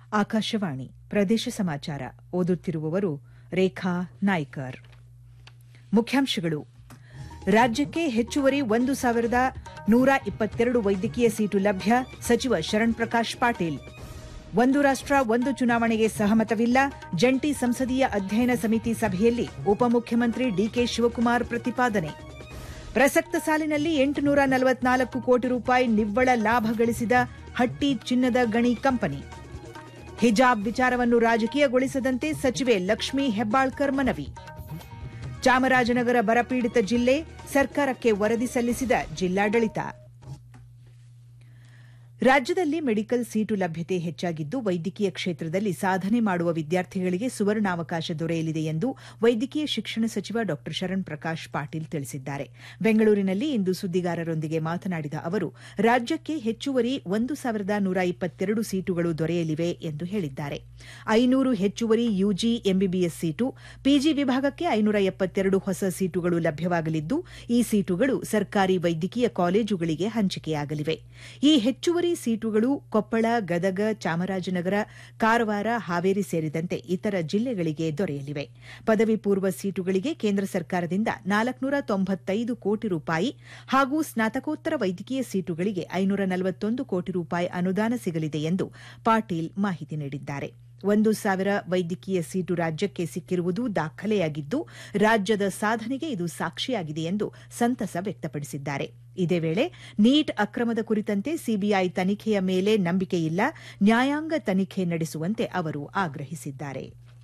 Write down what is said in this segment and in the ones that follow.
ಆಕಾಶವಾಣಿ ಪ್ರದೇಶ ಸಮಾಚಾರ ಓದುತ್ತಿರುವವರು ರೇಖಾ ನಾಯ್ಕರ್ ಮುಖ್ಯಾಂಶಗಳು ರಾಜ್ಯಕ್ಕೆ ಹೆಚ್ಚುವರಿ ಒಂದು ಸಾವಿರದ ನೂರ ಇಪ್ಪತ್ತೆರಡು ವೈದ್ಯಕೀಯ ಸೀಟು ಲಭ್ಯ ಸಚಿವ ಶರಣ್ ಪ್ರಕಾಶ್ ಪಾಟೀಲ್ ಒಂದು ರಾಷ್ಟ ಒಂದು ಚುನಾವಣೆಗೆ ಸಹಮತವಿಲ್ಲ ಜಂಟಿ ಸಂಸದೀಯ ಅಧ್ಯಯನ ಸಮಿತಿ ಸಭೆಯಲ್ಲಿ ಉಪಮುಖ್ಯಮಂತ್ರಿ ಡಿಕೆ ಶಿವಕುಮಾರ್ ಪ್ರತಿಪಾದನೆ ಪ್ರಸಕ್ತ ಸಾಲಿನಲ್ಲಿ ಎಂಟುನೂರ ನಲವತ್ನಾಲ್ಕು ಕೋಟಿ ರೂಪಾಯಿ ನಿವ್ವಳ ಲಾಭ ಗಳಿಸಿದ ಹಟ್ಟಿ ಚಿನ್ನದ ಗಣಿ ಕಂಪನಿ ಹಿಜಾಬ್ ವಿಚಾರವನ್ನು ರಾಜಕೀಯಗೊಳಿಸದಂತೆ ಸಚಿವೆ ಲಕ್ಷ್ಮೀ ಹೆಬ್ಬಾಳ್ಕರ್ ಮನವಿ ಚಾಮರಾಜನಗರ ಬರಪೀಡಿತ ಜಿಲ್ಲೆ ಸರ್ಕಾರಕ್ಕೆ ವರದಿ ಸಲ್ಲಿಸಿದ ಜಿಲ್ಲಾಡಳಿತ ರಾಜ್ಯದಲ್ಲಿ ಮೆಡಿಕಲ್ ಸೀಟು ಲಭ್ಯತೆ ಹೆಚ್ಚಾಗಿದ್ದು ವೈದ್ಯಕೀಯ ಕ್ಷೇತ್ರದಲ್ಲಿ ಸಾಧನೆ ಮಾಡುವ ವಿದ್ಯಾರ್ಥಿಗಳಿಗೆ ಸುವರ್ಣಾವಕಾಶ ದೊರೆಯಲಿದೆ ಎಂದು ವೈದ್ಯಕೀಯ ಶಿಕ್ಷಣ ಸಚಿವ ಡಾ ಶರಣ್ ಪ್ರಕಾಶ್ ಪಾಟೀಲ್ ತಿಳಿಸಿದ್ದಾರೆ ಬೆಂಗಳೂರಿನಲ್ಲಿ ಇಂದು ಸುದ್ದಿಗಾರರೊಂದಿಗೆ ಮಾತನಾಡಿದ ಅವರು ರಾಜ್ಯಕ್ಕೆ ಹೆಚ್ಚುವರಿ ಒಂದು ಸಾವಿರದ ನೂರ ಇಪ್ಪತ್ತೆರಡು ಸೀಟುಗಳು ದೊರೆಯಲಿವೆ ಎಂದು ಹೇಳಿದ್ದಾರೆ ಐನೂರು ಹೆಚ್ಚುವರಿ ಯುಜಿ ಎಂಬಿಬಿಎಸ್ ಸೀಟು ಪಿಜಿ ವಿಭಾಗಕ್ಕೆ ಐನೂರ ಎಪ್ಪತ್ತೆರಡು ಹೊಸ ಸೀಟುಗಳು ಲಭ್ಯವಾಗಲಿದ್ದು ಈ ಸೀಟುಗಳು ಸರ್ಕಾರಿ ವೈದ್ಯಕೀಯ ಕಾಲೇಜುಗಳಿಗೆ ಹಂಚಿಕೆಯಾಗಲಿವೆ ಈ ಹೆಚ್ಚುವರಿ ಸೀಟುಗಳು ಕೊಪ್ಪಳ ಗದಗ ಚಾಮರಾಜನಗರ ಕಾರವಾರ ಹಾವೇರಿ ಸೇರಿದಂತೆ ಇತರ ಜಿಲ್ಲೆಗಳಿಗೆ ದೊರೆಯಲಿವೆ ಪದವಿ ಪೂರ್ವ ಸೀಟುಗಳಿಗೆ ಕೇಂದ್ರ ಸರ್ಕಾರದಿಂದ ನಾಲ್ಕುನೂರ ತೊಂಬತ್ತೈದು ಕೋಟಿ ರೂಪಾಯಿ ಹಾಗೂ ಸ್ನಾತಕೋತ್ತರ ವೈದ್ಯಕೀಯ ಸೀಟುಗಳಿಗೆ ಐನೂರ ನಲವತ್ತೊಂದು ಕೋಟಿ ರೂಪಾಯಿ ಅನುದಾನ ಸಿಗಲಿದೆ ಎಂದು ಪಾಟೀಲ್ ಮಾಹಿತಿ ನೀಡಿದ್ದಾರೆ ಒಂದು ಸಾವಿರ ವೈದ್ಯಕೀಯ ಸೀಟು ರಾಜ್ಯಕ್ಕೆ ಸಿಕ್ಕಿರುವುದು ದಾಖಲೆಯಾಗಿದ್ದು ರಾಜ್ಯದ ಸಾಧನೆಗೆ ಇದು ಸಾಕ್ಷಿಯಾಗಿದೆ ಎಂದು ಸಂತಸ ವ್ಯಕ್ತಪಡಿಸಿದ್ದಾರೆ ಇದೇ ವೇಳೆ ನೀಟ್ ಅಕ್ರಮದ ಕುರಿತಂತೆ ಸಿಬಿಐ ತನಿಖೆಯ ಮೇಲೆ ನಂಬಿಕೆಯಿಲ್ಲ ನ್ಯಾಯಾಂಗ ತನಿಖೆ ನಡೆಸುವಂತೆ ಅವರು ಆಗ್ರಹಿಸಿದ್ದಾರೆ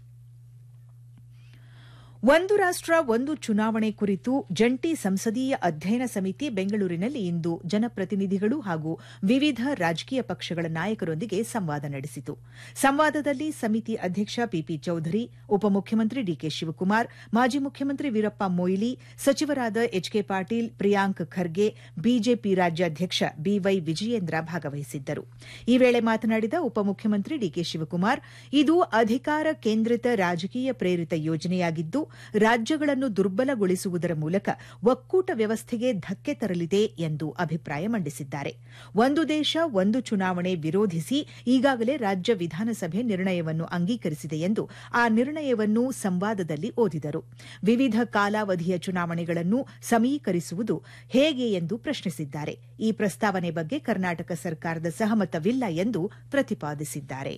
ಒಂದು ರಾಷ್ಟ ಒಂದು ಚುನಾವಣೆ ಕುರಿತು ಜಂಟಿ ಸಂಸದೀಯ ಅಧ್ಯಯನ ಸಮಿತಿ ಬೆಂಗಳೂರಿನಲ್ಲಿ ಇಂದು ಜನಪ್ರತಿನಿಧಿಗಳು ಹಾಗೂ ವಿವಿಧ ರಾಜಕೀಯ ಪಕ್ಷಗಳ ನಾಯಕರೊಂದಿಗೆ ಸಂವಾದ ನಡೆಸಿತು ಸಂವಾದದಲ್ಲಿ ಸಮಿತಿ ಅಧ್ಯಕ್ಷ ಪಿಪಿ ಚೌಧರಿ ಉಪಮುಖ್ಯಮಂತ್ರಿ ಡಿಕೆ ಶಿವಕುಮಾರ್ ಮಾಜಿ ಮುಖ್ಯಮಂತ್ರಿ ವೀರಪ್ಪ ಮೊಯ್ಲಿ ಸಚಿವರಾದ ಎಚ್ಕೆ ಪಾಟೀಲ್ ಪ್ರಿಯಾಂಕ್ ಖರ್ಗೆ ಬಿಜೆಪಿ ರಾಜ್ಯಾಧ್ಯಕ್ಷ ಬಿವೈ ವಿಜಯೇಂದ್ರ ಭಾಗವಹಿಸಿದ್ದರು ಈ ವೇಳೆ ಮಾತನಾಡಿದ ಉಪಮುಖ್ಯಮಂತ್ರಿ ಡಿಕೆ ಶಿವಕುಮಾರ್ ಇದು ಅಧಿಕಾರ ಕೇಂದ್ರಿತ ರಾಜಕೀಯ ಪ್ರೇರಿತ ಯೋಜನೆಯಾಗಿದ್ದು ರಾಜ್ಯಗಳನ್ನು ದುರ್ಬಲಗೊಳಿಸುವುದರ ಮೂಲಕ ಒಕ್ಕೂಟ ವ್ಯವಸ್ಥೆಗೆ ಧಕ್ಕೆ ತರಲಿದೆ ಎಂದು ಅಭಿಪ್ರಾಯ ಮಂಡಿಸಿದ್ದಾರೆ ಒಂದು ದೇಶ ಒಂದು ಚುನಾವಣೆ ವಿರೋಧಿಸಿ ಈಗಾಗಲೇ ರಾಜ್ಯ ವಿಧಾನಸಭೆ ನಿರ್ಣಯವನ್ನು ಅಂಗೀಕರಿಸಿದೆ ಎಂದು ಆ ನಿರ್ಣಯವನ್ನು ಸಂವಾದದಲ್ಲಿ ಓದಿದರು ವಿವಿಧ ಕಾಲಾವಧಿಯ ಚುನಾವಣೆಗಳನ್ನು ಸಮೀಕರಿಸುವುದು ಹೇಗೆ ಎಂದು ಪ್ರಶ್ನಿಸಿದ್ದಾರೆ ಈ ಪ್ರಸ್ತಾವನೆ ಬಗ್ಗೆ ಕರ್ನಾಟಕ ಸರ್ಕಾರದ ಸಹಮತವಿಲ್ಲ ಎಂದು ಪ್ರತಿಪಾದಿಸಿದ್ದಾರೆ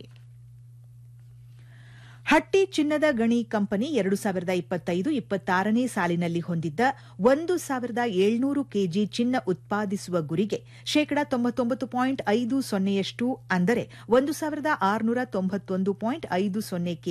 ಹಟ್ಟಿ ಚಿನ್ನದ ಗಣಿ ಕಂಪನಿ ಎರಡು ಸಾವಿರದ ಇಪ್ಪತ್ತೈದು ಇಪ್ಪತ್ತಾರನೇ ಸಾಲಿನಲ್ಲಿ ಹೊಂದಿದ್ದ ಒಂದು ಸಾವಿರದ ಏಳ್ನೂರು ಕೆಜಿ ಚಿನ್ನ ಉತ್ಪಾದಿಸುವ ಗುರಿಗೆ ಶೇಕಡಾ ತೊಂಬತ್ತೊಂಬತ್ತು ಪಾಯಿಂಟ್ ಐದು ಸೊನ್ನೆಯಷ್ಟು ಅಂದರೆ ಒಂದು ಸಾವಿರದ ಆರುನೂರ ತೊಂಬತ್ತೊಂದು ಪಾಯಿಂಟ್ ಐದು ಸೊನ್ನೆ